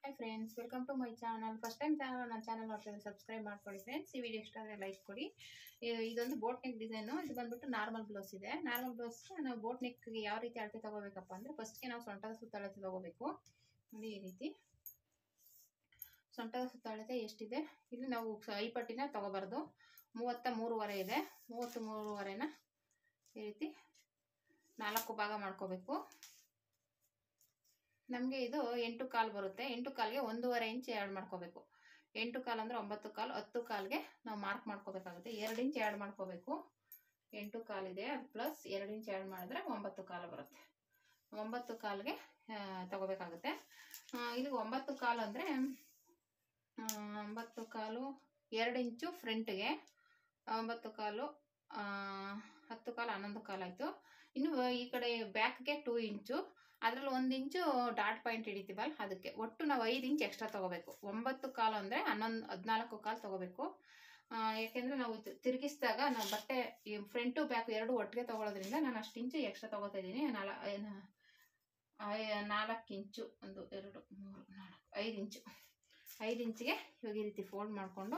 Hi friends welcome to my channel first time channel ನನ್ನ channel ನೋಡ್ತಾರೆ subscribe ಮಾಡ್ಕೊಳ್ಳಿ friends ಈ ವಿಡಿಯೋ ಇಷ್ಟ ಆದರೆ ಲೈಕ್ ಕೊಡಿ ಇ- ಇದೊಂದು ಬೋಟ್ ನೆಕ್ ಡಿಸೈನು ಇದು ಬಂದ್ಬಿಟ್ಟು ನಾರ್ಮಲ್ ಬ್ಲೌಸ್ ಇದೆ ನಾರ್ಮಲ್ ಬ್ಲೌಸ್ ನಾವು ಬೋಟ್ ನೆಕ್ಗೆ ಯಾವ ರೀತಿ ಅಳತೆ ತಗೋಬೇಕಪ್ಪ ಅಂದರೆ ಫಸ್ಟ್ಗೆ ನಾವು ಸೊಂಟದ ಸುತ್ತ ಅಳತೆ ತಗೋಬೇಕು ನೋಡಿ ಈ ರೀತಿ ಸೊಂಟದ ಸುತ್ತ ಅಳತೆ ಎಷ್ಟಿದೆ ಇಲ್ಲಿ ನಾವು ಸ- ಈ ಪಟ್ಟಿನ ತಗೋಬಾರ್ದು ಮೂವತ್ತ ಮೂರುವರೆ ಇದೆ ಮೂವತ್ತು ಮೂರುವರೆನ ಈ ರೀತಿ ನಾಲ್ಕು ಭಾಗ ಮಾಡ್ಕೋಬೇಕು ನಮಗೆ ಇದು ಎಂಟು ಕಾಲು ಬರುತ್ತೆ ಎಂಟು ಕಾಲ್ಗೆ ಒಂದೂವರೆ ಇಂಚ್ ಆ್ಯಡ್ ಮಾಡ್ಕೋಬೇಕು ಎಂಟು ಕಾಲು ಅಂದರೆ ಒಂಬತ್ತು ಕಾಲು ಹತ್ತು ಕಾಲ್ಗೆ ನಾವು ಮಾರ್ಕ್ ಮಾಡ್ಕೋಬೇಕಾಗುತ್ತೆ ಎರಡು ಇಂಚ್ ಆ್ಯಡ್ ಮಾಡ್ಕೋಬೇಕು ಎಂಟು ಕಾಲಿದೆ ಅದು ಪ್ಲಸ್ ಎರಡು ಇಂಚ್ ಆ್ಯಡ್ ಮಾಡಿದ್ರೆ ಒಂಬತ್ತು ಕಾಲು ಬರುತ್ತೆ ಒಂಬತ್ತು ಕಾಲ್ಗೆ ಆ, ತಗೋಬೇಕಾಗುತ್ತೆ ಆ, ಇಲ್ಲಿ ಒಂಬತ್ತು ಕಾಲು ಅಂದರೆ ಒಂಬತ್ತು ಕಾಲು ಎರಡು ಇಂಚು ಫ್ರಂಟ್ಗೆ ಒಂಬತ್ತು ಕಾಲು ಆ, ಹತ್ತು ಕಾಲು ಹನ್ನೊಂದು ಕಾಲು ಆಯಿತು ಇನ್ನು ಈ ಕಡೆ ಬ್ಯಾಕ್ಗೆ ಟೂ ಇಂಚು ಅದರಲ್ಲಿ ಒಂದು ಇಂಚು ಡಾಟ್ ಪಾಯಿಂಟ್ ಹಿಡಿತೀವಲ್ಲ ಅದಕ್ಕೆ ಒಟ್ಟು ನಾವು ಐದು ಇಂಚ್ ಎಕ್ಸ್ಟ್ರಾ ತೊಗೋಬೇಕು ಒಂಬತ್ತು ಕಾಲು ಅಂದರೆ ಹನ್ನೊಂದು ಹದಿನಾಲ್ಕು ಕಾಲು ತೊಗೋಬೇಕು ಯಾಕೆಂದರೆ ನಾವು ಇದು ತಿರುಗಿಸಿದಾಗ ನಾವು ಬಟ್ಟೆ ಈ ಫ್ರಂಟು ಬ್ಯಾಕ್ ಎರಡು ಒಟ್ಟಿಗೆ ತೊಗೊಳೋದ್ರಿಂದ ನಾನು ಅಷ್ಟು ಇಂಚು ಎಕ್ಸ್ಟ್ರಾ ತೊಗೋತಾ ಇದ್ದೀನಿ ನಾಲ ಏನು, ಐ- ನಾಲ್ಕು ಇಂಚು ಒಂದು ಎರಡು ಮೂರು ನಾಲ್ಕು ಐದು ಇಂಚು ಐದು ಇಂಚಿಗೆ ಇವಾಗ ಈ ರೀತಿ ಫೋಲ್ಡ್ ಮಾಡಿಕೊಂಡು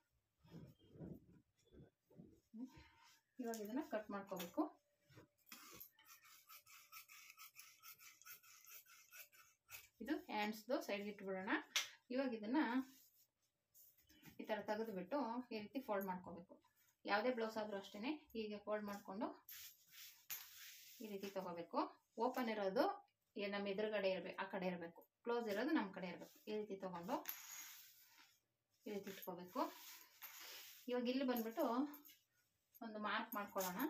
ಇವಾಗ ಇದನ್ನು ಕಟ್ ಮಾಡ್ಕೋಬೇಕು ಇದು ಹ್ಯಾಂಡ್ಸ್ದು ಸೈಡ್ಗೆ ಇಟ್ಬಿಡೋಣ ಇವಾಗ ಇದನ್ನು ಈ ಥರ ತೆಗೆದುಬಿಟ್ಟು ಈ ರೀತಿ ಫೋಲ್ಡ್ ಮಾಡ್ಕೋಬೇಕು ಯಾವುದೇ ಬ್ಲೌಸ್ ಆದರೂ ಅಷ್ಟೇ ಹೀಗೆ ಫೋಲ್ಡ್ ಮಾಡಿಕೊಂಡು ಈ ರೀತಿ ತಗೋಬೇಕು ಓಪನ್ ಇರೋದು ಏ- ನಮ್ಮ ಎದುರುಗಡೆ ಇರಬೇಕು ಆ ಕಡೆ ಇರಬೇಕು ಕ್ಲೋಸ್ ಇರೋದು ನಮ್ಮ ಕಡೆ ಇರಬೇಕು ಈ ರೀತಿ ತಗೊಂಡು ಈ ರೀತಿ ಇಟ್ಕೋಬೇಕು ಇವಾಗ ಇಲ್ಲಿ ಬಂದ್ಬಿಟ್ಟು ಒಂದು ಮಾರ್ಕ್ ಮಾಡ್ಕೊಳ್ಳೋಣ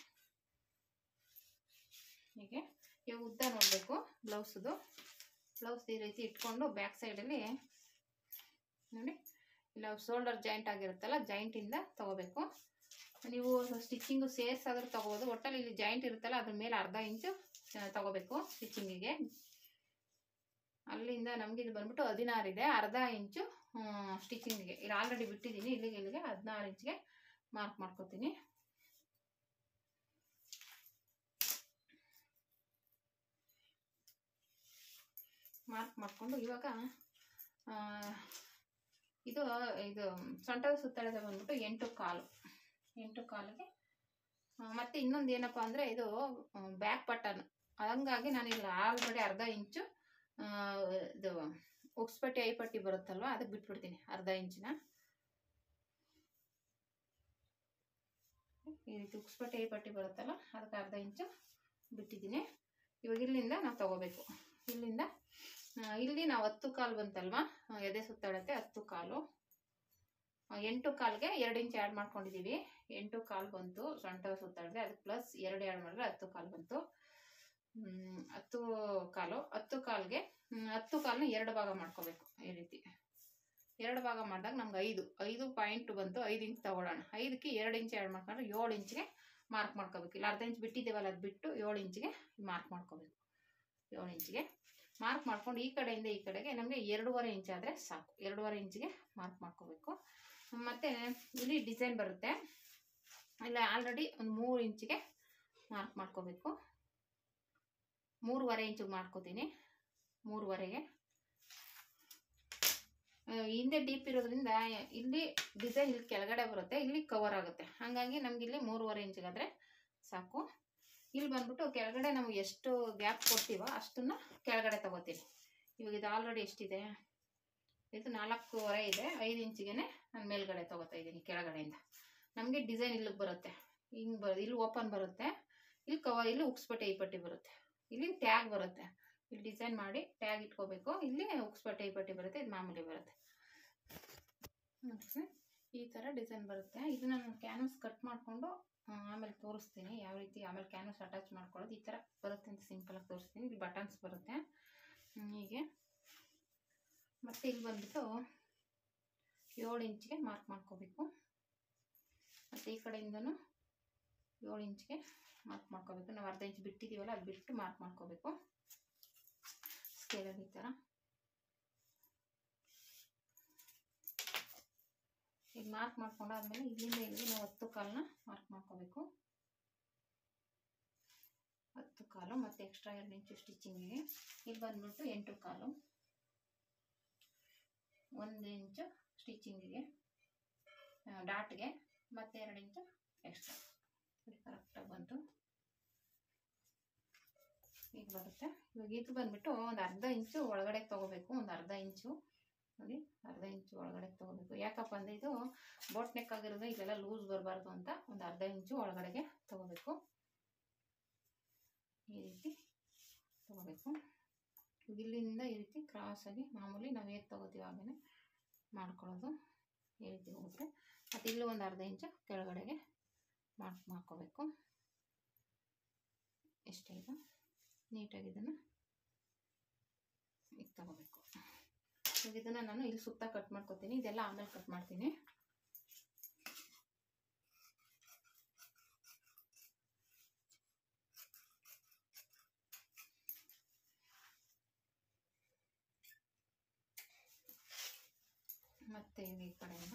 ಹೀಗೆ ಇವಾಗ ಉದ್ದ ನೋಡಬೇಕು ಬ್ಲೌಸ್ದು ಬ್ಲೌಸ್ ಈ ರೀತಿ ಇಟ್ಕೊಂಡು ಬ್ಯಾಕ್ ಸೈಡಲ್ಲಿ ನೋಡಿ ಇಲ್ಲ ಶೋಲ್ಡರ್ ಜಾಯಿಂಟ್ ಆಗಿರುತ್ತಲ್ಲ ಜಾಯಿಂಟಿಂದ ತಗೋಬೇಕು ನೀವು ಸ್ಟಿಚ್ಚಿಂಗು ಸೇರ್ಸಾದ್ರೂ ತಗೋಬೋದು ಒಟ್ಟಲ್ಲಿ ಇಲ್ಲಿ ಜಾಯಿಂಟ್ ಇರುತ್ತಲ್ಲ ಅದ್ರ ಮೇಲೆ ಅರ್ಧ ಇಂಚು ಆ, ತಗೋಬೇಕು ಸ್ಟಿಚ್ಚಿಂಗಿಗೆ ಅಲ್ಲಿಂದ ನಮಗೆ ಇದು ಬಂದ್ಬಿಟ್ಟು ಹದಿನಾರು ಇದೆ ಅರ್ಧ ಇಂಚು ಸ್ಟಿಚಿಂಗಿಗೆ ಇಲ್ಲಿ ಆಲ್ರೆಡಿ ಬಿಟ್ಟಿದ್ದೀನಿ ಇಲ್ಲಿಗೆ ಇಲ್ಲಿಗೆ ಹದಿನಾರು ಇಂಚ್ಗೆ ಮಾರ್ಕ್ ಮಾಡ್ಕೋತೀನಿ ಮಾರ್ಕ್ ಮಾಡಿಕೊಂಡು ಇವಾಗ ಆ, ಇದು ಇದು ಸೊಂಟದ ಸುತ್ತಳತೆ ಬಂದ್ಬಿಟ್ಟು ಎಂಟು ಕಾಲು ಎಂಟು ಕಾಲಿಗೆ ಆ, ಮತ್ತೆ ಇನ್ನೊಂದು ಏನಪ್ಪ ಅಂದರೆ ಇದು ಬ್ಯಾಕ್ ಬಟನ್ ಹಂಗಾಗಿ ನಾನು ಇಲ್ಲಿ ಆಲ್ರೆಡಿ ಅರ್ಧ ಇಂಚು ಆ, ಇದು ಉಕ್ಸ್ಪಟ್ಟಿ ಐಪಟ್ಟಿ ಬರುತ್ತಲ್ವ ಅದಕ್ಕೆ ಬಿಟ್ಬಿಡ್ತೀನಿ ಅರ್ಧ ಇಂಚಿನ ಈ ರೀತಿ ಉಕ್ಸ್ಪಟ್ಟಿ ಐಪಟ್ಟಿ ಬರುತ್ತಲ್ಲ ಅದಕ್ಕೆ ಅರ್ಧ ಇಂಚು ಬಿಟ್ಟಿದ್ದೀನಿ ಇವಾಗ ಇಲ್ಲಿಂದ ನಾವು ತಗೋಬೇಕು ಇಲ್ಲಿಂದ ಆ, ಇಲ್ಲಿ ನಾವು ಹತ್ತು ಕಾಲು ಬಂತಲ್ವಾ ಆ, ಎದೆ ಸುತ್ತಾಡತ್ತೆ ಹತ್ತು ಕಾಲು ಆ, ಎಂಟು ಕಾಲ್ಗೆ ಎರಡು ಇಂಚ್ ಆ್ಯಡ್ ಮಾಡ್ಕೊಂಡಿದ್ದೀವಿ ಎಂಟು ಕಾಲು ಬಂತು ಸೊಂಟ ಸುತ್ತಾಡಿದ್ರೆ ಅದಕ್ಕೆ ಪ್ಲಸ್ ಎರಡು ಆ್ಯಡ್ ಮಾಡಿದ್ರೆ ಹತ್ತು ಕಾಲು ಬಂತು ಹ್ಮ್, ಹತ್ತು ಕಾಲು ಹತ್ತು ಕಾಲ್ಗೆ ಹ್ಮ್, ಹತ್ತು ಕಾಲನ್ನ ಎರಡು ಭಾಗ ಮಾಡ್ಕೋಬೇಕು ಈ ರೀತಿ ಎರಡು ಭಾಗ ಮಾಡಿದಾಗ ನಮ್ಗೆ ಐದು ಐದು ಪಾಯಿಂಟ್ ಬಂತು ಐದು ಇಂಚ್ ತಗೊಳ್ಳೋಣ ಐದಕ್ಕೆ ಎರಡು ಇಂಚ್ ಆ್ಯಡ್ ಮಾಡ್ಕೊಂಡ್ರೆ ಏಳು ಇಂಚ್ಗೆ ಮಾರ್ಕ್ ಮಾಡ್ಕೋಬೇಕು ಇಲ್ಲ ಅರ್ಧ ಇಂಚ್ ಬಿಟ್ಟಿದ್ದೇವಲ್ಲ ಅದು ಬಿಟ್ಟು ಏಳು ಇಂಚಿಗೆ ಮಾರ್ಕ್ ಮಾಡ್ಕೋಬೇಕು ಏಳು ಇಂಚಿಗೆ ಮಾರ್ಕ್ ಮಾಡ್ಕೊಂಡು ಈ ಕಡೆಯಿಂದ ಈ ಕಡೆಗೆ ನಮಗೆ ಎರಡೂವರೆ ಇಂಚ್ ಆದರೆ ಸಾಕು ಎರಡೂವರೆ ಇಂಚಿಗೆ ಮಾರ್ಕ್ ಮಾಡ್ಕೋಬೇಕು ಮತ್ತು ಇಲ್ಲಿ ಡಿಸೈನ್ ಬರುತ್ತೆ ಇಲ್ಲ ಆಲ್ರೆಡಿ ಒಂದು ಮೂರು ಇಂಚಿಗೆ ಮಾರ್ಕ್ ಮಾಡ್ಕೋಬೇಕು ಮೂರುವರೆ ಇಂಚಿಗೆ ಮಾಡ್ಕೋತೀನಿ ಮೂರುವರೆಗೆ ಆ, ಹಿಂದೆ ಡೀಪ್ ಇರೋದ್ರಿಂದ ಇಲ್ಲಿ ಡಿಸೈನ್ ಇಲ್ಲಿ ಕೆಳಗಡೆ ಬರುತ್ತೆ ಇಲ್ಲಿ ಕವರ್ ಆಗುತ್ತೆ ಹಾಗಾಗಿ ನಮ್ಗೆ ಇಲ್ಲಿ ಮೂರುವರೆ ಇಂಚಿಗಾದರೆ ಸಾಕು ಇಲ್ಲಿ ಬಂದ್ಬಿಟ್ಟು ಕೆಳಗಡೆ ನಾವು ಎಷ್ಟು ಗ್ಯಾಪ್ ಕೊಡ್ತೀವೋ ಅಷ್ಟನ್ನ ಕೆಳಗಡೆ ತಗೋತೀನಿ ಇವಾಗ ಇದು ಆಲ್ರೆಡಿ ಎಷ್ಟಿದೆ ಇದು ನಾಲ್ಕೂವರೆ ಇದೆ ಐದು ಇಂಚಿಗೆ ನಾನು ಮೇಲ್ಗಡೆ ತಗೋತಾ ಇದ್ದೀನಿ ಕೆಳಗಡೆಯಿಂದ ನಮಗೆ ಡಿಸೈನ್ ಇಲ್ಲಿಗೆ ಬರುತ್ತೆ ಹಿಂಗೆ ಬರೋದು ಇಲ್ಲಿ ಓಪನ್ ಬರುತ್ತೆ ಇಲ್ಲಿ ಕವರ್ ಇಲ್ಲಿ ಉಕ್ಸ್ಪಟ್ಟೆ ಈ ಪಟ್ಟಿ ಬರುತ್ತೆ ಇಲ್ಲಿ ಟ್ಯಾಗ್ ಬರುತ್ತೆ ಇಲ್ಲಿ ಡಿಸೈನ್ ಮಾಡಿ ಟ್ಯಾಗ್ ಇಟ್ಕೋಬೇಕು ಇಲ್ಲಿ ಉಕ್ಸ್ಪಟ್ಟೆ ಈ ಪಟ್ಟಿ ಬರುತ್ತೆ ಇದು ಮಾಮೂಲಿ ಬರುತ್ತೆ ನೋಡ್ರಿ, ಈ ಥರ ಡಿಸೈನ್ ಬರುತ್ತೆ ಇದನ್ನ ನಾನು ಕ್ಯಾನ್ವಸ್ ಕಟ್ ಮಾಡಿಕೊಂಡು ಆಮೇಲೆ ತೋರಿಸ್ತೀನಿ ಯಾವ ರೀತಿ ಆಮೇಲೆ ಕ್ಯಾನ್ವಸ್ ಅಟ್ಯಾಚ್ ಮಾಡ್ಕೊಳ್ಳೋದು ಈ ಥರ ಬರುತ್ತೆ ಅಂತ ಸಿಂಪಲಾಗಿ ತೋರಿಸ್ತೀನಿ ಇಲ್ಲಿ ಬಟನ್ಸ್ ಬರುತ್ತೆ ಹ್ಮ್, ಹೀಗೆ ಮತ್ತು ಇಲ್ಲಿ ಬಂದ್ಬಿಟ್ಟು ಏಳು ಇಂಚಿಗೆ ಮಾರ್ಕ್ ಮಾಡ್ಕೋಬೇಕು ಮತ್ತು ಈ ಕಡೆಯಿಂದನೂ ಏಳು ಇಂಚ್ಗೆ ಮಾರ್ಕ್ ಮಾಡ್ಕೋಬೇಕು ನಾವು ಅರ್ಧ ಇಂಚ್ ಬಿಟ್ಟಿದ್ದೀವಲ್ಲ ಅದು ಬಿಟ್ಟು ಮಾರ್ಕ್ ಮಾಡ್ಕೋಬೇಕು ಸ್ಕೇಲಲ್ಲಿ ಈ ಥರ ಈಗ ಮಾರ್ಕ್ ಮಾಡ್ಕೊಂಡಾದ್ಮೇಲೆ ಇಲ್ಲಿಂದ ಇಲ್ಲಿಗೆ ನಾವು ಹತ್ತು ಕಾಲನ್ನ ಮಾರ್ಕ್ ಮಾಡ್ಕೋಬೇಕು ಹತ್ತು ಕಾಲು ಮತ್ತು ಎಕ್ಸ್ಟ್ರಾ ಎರಡು ಇಂಚು ಸ್ಟಿಚಿಂಗಿಗೆ ಇಲ್ಲಿ ಬಂದ್ಬಿಟ್ಟು ಎಂಟು ಕಾಲು ಒಂದು ಇಂಚು ಸ್ಟಿಚಿಂಗಿಗೆ ಡಾಟ್ಗೆ ಮತ್ತು ಎರಡು ಇಂಚು ಎಕ್ಸ್ಟ್ರಾ ಕರೆಕ್ಟಾಗಿ ಬಂತು ಈಗ ಬರುತ್ತೆ ಇವಾಗ ಇದು ಬಂದ್ಬಿಟ್ಟು ಒಂದು ಅರ್ಧ ಇಂಚು ಒಳಗಡೆ ತೊಗೋಬೇಕು ಒಂದು ಅರ್ಧ ಇಂಚು ನೋಡಿ ಅರ್ಧ ಇಂಚು ಒಳಗಡೆ ತೊಗೋಬೇಕು ಯಾಕಪ್ಪ ಅಂದರೆ ಇದು ಬೋಟ್ ನೆಕ್ ಆಗಿರೋದು ಇಲ್ಲೆಲ್ಲ ಲೂಸ್ ಬರಬಾರ್ದು ಅಂತ ಒಂದು ಅರ್ಧ ಇಂಚು ಒಳಗಡೆಗೆ ತೊಗೋಬೇಕು ಈ ರೀತಿ ತೊಗೋಬೇಕು ಇಲ್ಲಿಂದ ಈ ರೀತಿ ಕ್ರಾಸಾಗಿ ಮಾಮೂಲಿ ನಾವು ಹೇಗೆ ತೊಗೋತೀವಿ ಹಾಗೇ ಮಾಡ್ಕೊಳ್ಳೋದು ಈ ರೀತಿ ಹೋಗುತ್ತೆ ಮತ್ತು ಇಲ್ಲೂ ಒಂದು ಅರ್ಧ ಇಂಚು ಕೆಳಗಡೆಗೆ ಮಾರ್ಕ್ ಮಾಡ್ಕೋಬೇಕು ಎಷ್ಟೇ ಇದು ನೀಟಾಗಿ ಇದನ್ನು ಈಗ ತಗೋಬೇಕು ಈಗ ಇದನ್ನು ನಾನು ಇಲ್ಲಿ ಸುತ್ತ ಕಟ್ ಮಾಡ್ಕೊತೀನಿ ಇದೆಲ್ಲ ಆಮೇಲೆ ಕಟ್ ಮಾಡ್ತೀನಿ ಮತ್ತೆ ಈ ಕಡೆಯಿಂದ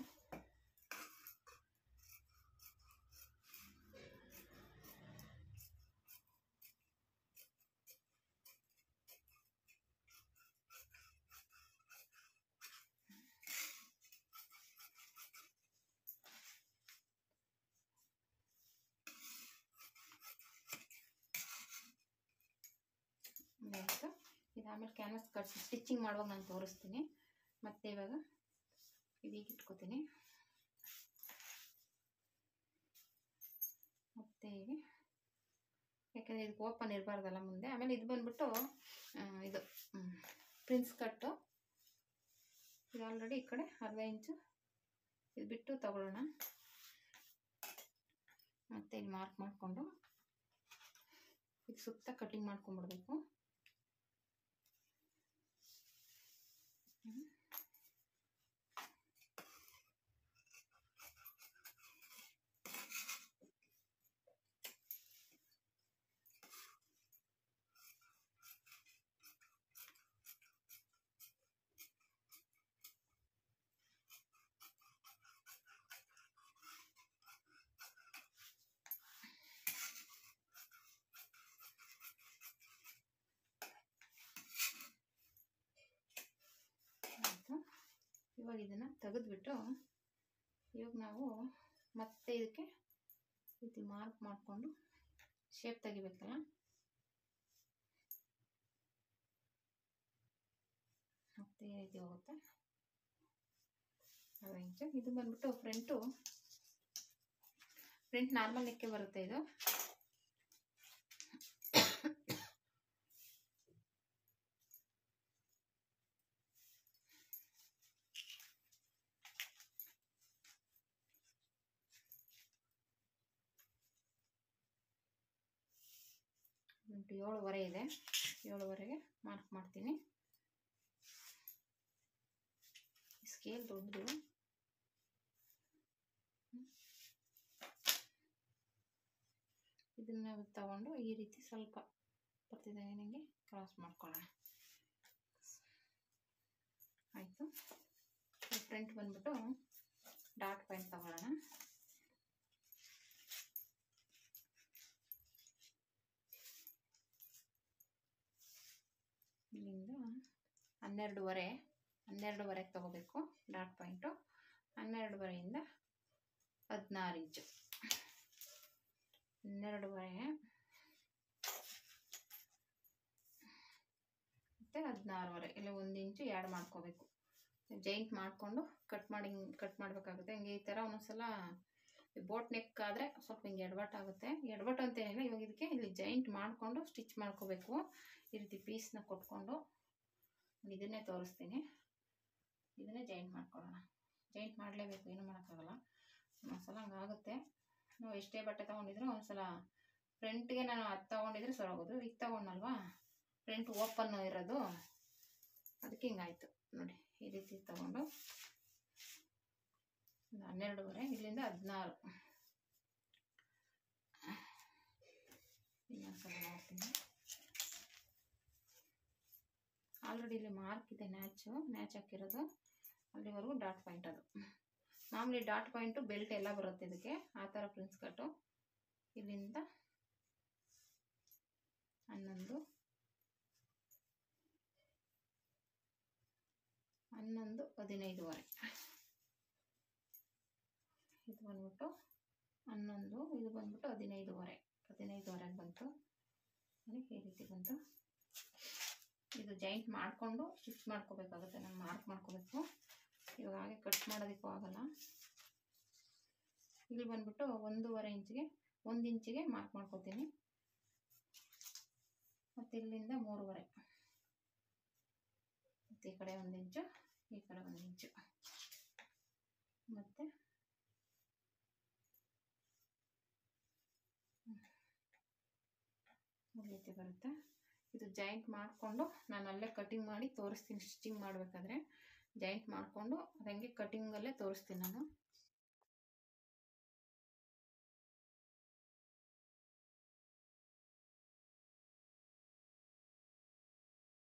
ಆಯಿತು ಇದು ಆಮೇಲೆ ಕ್ಯಾನ್ವಸ್ ಕಟ್ಸಿ ಸ್ಟಿಚಿಂಗ್ ಮಾಡುವಾಗ ನಾನು ತೋರಿಸ್ತೀನಿ ಮತ್ತೆ ಇವಾಗ ಇದೀಗ ಇಟ್ಕೋತೀನಿ ಮತ್ತೆ ಹೀಗೆ ಯಾಕಂದರೆ ಇದಕ್ಕೆ ಓಪನ್ ಇರಬಾರ್ದಲ್ಲ ಮುಂದೆ ಆಮೇಲೆ ಇದು ಬಂದ್ಬಿಟ್ಟು ಆ, ಇದು ಪ್ರಿನ್ಸ್ ಕಟ್ಟು ಇದು ಆಲ್ರೆಡಿ ಈ ಕಡೆ ಅರ್ಧ ಇಂಚು ಇದು ಬಿಟ್ಟು ತಗೊಳ್ಳೋಣ ಮತ್ತೆ ಇಲ್ಲಿ ಮಾರ್ಕ್ ಮಾಡಿಕೊಂಡು ಇದು ಸುತ್ತ ಕಟಿಂಗ್ ಮಾಡ್ಕೊಂಡ್ಬಿಡ್ಬೇಕು ಹ್ಮ್. ಆಯಿತು ಇವಾಗ ಇದನ್ನು ತೆಗೆದ್ಬಿಟ್ಟು ಇವಾಗ ನಾವು ಮತ್ತೆ ಇದಕ್ಕೆ ಈ ರೀತಿ ಮಾರ್ಕ್ ಮಾಡಿಕೊಂಡು ಶೇಪ್ ತೆಗಿಬೇಕಲ್ಲ ಮತ್ತೆ ಈ ರೀತಿ ಹೋಗುತ್ತೆ ಅರ್ಧ ಇಂಚು ಇದು ಬಂದ್ಬಿಟ್ಟು ಫ್ರಂಟು ಫ್ರಂಟ್ ನಾರ್ಮಲ್ ನೆಕ್ಕೆ ಬರುತ್ತೆ ಇದು ಉಂಟು ಏಳುವರೆ ಇದೆ ಏಳುವರೆಗೆ ಮಾರ್ಕ್ ಮಾಡ್ತೀನಿ ಸ್ಕೇಲ್ ದೊಡ್ಡದು ಇದನ್ನ ತಗೊಂಡು ಈ ರೀತಿ ಸ್ವಲ್ಪ ಬರ್ತಿದೆ ನನಗೆ ಕ್ರಾಸ್ ಮಾಡ್ಕೊಳ್ಳೋಣ ಆಯಿತು ಫ್ರಂಟ್ ಬಂದ್ಬಿಟ್ಟು ಡಾಟ್ ಪಾಯಿಂಟ್ ತಗೊಳ್ಳೋಣ ಇಲ್ಲಿಂದ ಹನ್ನೆರಡುವರೆ ಹನ್ನೆರಡುವರೆಗೆ ತಗೋಬೇಕು ಡಾಟ್ ಪಾಯಿಂಟು ಹನ್ನೆರಡುವರೆಯಿಂದ ಹದಿನಾರು ಇಂಚು ಹನ್ನೆರಡುವರೆ ಮತ್ತು ಹದಿನಾರುವರೆ ಇಲ್ಲ ಒಂದು ಇಂಚು ಆ್ಯಡ್ ಮಾಡ್ಕೋಬೇಕು ಜೈಂಟ್ ಮಾಡಿಕೊಂಡು ಕಟ್ ಮಾಡಿ ಕಟ್ ಮಾಡಬೇಕಾಗುತ್ತೆ ಹಿಂಗೆ ಈ ಥರ ಒಂದೊಂದ್ಸಲ ಬೋಟ್ ನೆಕ್ ಆದರೆ ಸ್ವಲ್ಪ ಹಿಂಗೆ ಎಡವಟ್ಟು ಆಗುತ್ತೆ ಎಡವಟ್ಟು ಅಂತೇನಿಲ್ಲ ಇವಾಗ ಇದಕ್ಕೆ ಇಲ್ಲಿ ಜೈಂಟ್ ಮಾಡಿಕೊಂಡು ಸ್ಟಿಚ್ ಮಾಡ್ಕೋಬೇಕು ಈ ರೀತಿ ಪೀಸ್ನ ಕೊಟ್ಕೊಂಡು ಇದನ್ನೇ ತೋರಿಸ್ತೀನಿ ಇದನ್ನೇ ಜೈಂಟ್ ಮಾಡ್ಕೊಳ್ಳೋಣ ಜೈಂಟ್ ಮಾಡಲೇಬೇಕು ಏನು ಮಾಡೋಕ್ಕಾಗಲ್ಲ ಒಂದ್ಸಲ ಹಂಗಾಗುತ್ತೆ ನಾವು ಎಷ್ಟೇ ಬಟ್ಟೆ ತೊಗೊಂಡಿದ್ರು ಒಂದ್ಸಲ ಫ್ರಂಟ್ಗೆ ನಾನು ಅದು ತೊಗೊಂಡಿದ್ರೆ ಸರೋಗೋದು ಇದು ತೊಗೊಂಡಲ್ವಾ ಫ್ರಂಟ್ ಓಪನ್ ಇರೋದು ಅದಕ್ಕೆ ಹಿಂಗಾಯ್ತು ನೋಡಿ ಈ ರೀತಿ ತಗೊಂಡು ಒಂದು ಹನ್ನೆರಡುವರೆ ಇಲ್ಲಿಂದ ಹದಿನಾರು ಇನ್ನೊಂದ್ಸಲ ನೋಡ್ತೀನಿ ಆಲ್ರೆಡಿ ಇಲ್ಲಿ ಮಾರ್ಕ್ ಇದೆ ನ್ಯಾಚು ನ್ಯಾಚ್ ಹಾಕಿರೋದು ಅಲ್ಲಿವರೆಗೂ ಡಾಟ್ ಪಾಯಿಂಟ್ ಅದು ಮಾಮೂಲಿ ಡಾಟ್ ಪಾಯಿಂಟು ಬೆಲ್ಟ್ ಎಲ್ಲ ಬರುತ್ತೆ ಇದಕ್ಕೆ ಆ ಥರ ಪ್ರಿನ್ಸ್ ಕಟ್ಟು ಇಲ್ಲಿಂದ ಹನ್ನೊಂದು ಹನ್ನೊಂದು ಹದಿನೈದುವರೆ ಇದು ಬಂದ್ಬಿಟ್ಟು ಹನ್ನೊಂದು ಇದು ಬಂದ್ಬಿಟ್ಟು ಹದಿನೈದುವರೆ ಹದಿನೈದುವರೆಗೆ ಬಂತು ನೋಡಿ ಈ ರೀತಿ ಬಂತು ಇದು ಜಾಯಿಂಟ್ ಮಾಡಿಕೊಂಡು ಸ್ಟಿಚ್ ಮಾಡ್ಕೋಬೇಕಾಗುತ್ತೆ ನಾನು ಮಾರ್ಕ್ ಮಾಡ್ಕೋಬೇಕು ಇವಾಗ ಹಾಗೆ ಕಟ್ ಮಾಡೋದಕ್ಕೂ ಆಗಲ್ಲ ಇಲ್ಲಿ ಬಂದ್ಬಿಟ್ಟು ಒಂದೂವರೆ ಇಂಚಿಗೆ ಒಂದು ಇಂಚಿಗೆ ಮಾರ್ಕ್ ಮಾಡ್ಕೋತೀನಿ ಮತ್ತು ಇಲ್ಲಿಂದ ಮೂರುವರೆ ಮತ್ತು ಈ ಕಡೆ ಒಂದು ಇಂಚು ಈ ಕಡೆ ಒಂದು ಇಂಚು ಮತ್ತು ಈ ರೀತಿ ಬರುತ್ತೆ ಇದು ಜಾಯಿಂಟ್ ಮಾಡಿಕೊಂಡು ನಾನು ಅಲ್ಲೇ ಕಟಿಂಗ್ ಮಾಡಿ ತೋರಿಸ್ತೀನಿ ಸ್ಟಿಚಿಂಗ್ ಮಾಡಬೇಕಾದ್ರೆ ಜಾಯಿಂಟ್ ಮಾಡಿಕೊಂಡು ಹಂಗೆ ಕಟಿಂಗಲ್ಲೇ ತೋರಿಸ್ತೀನಿ ನಾನು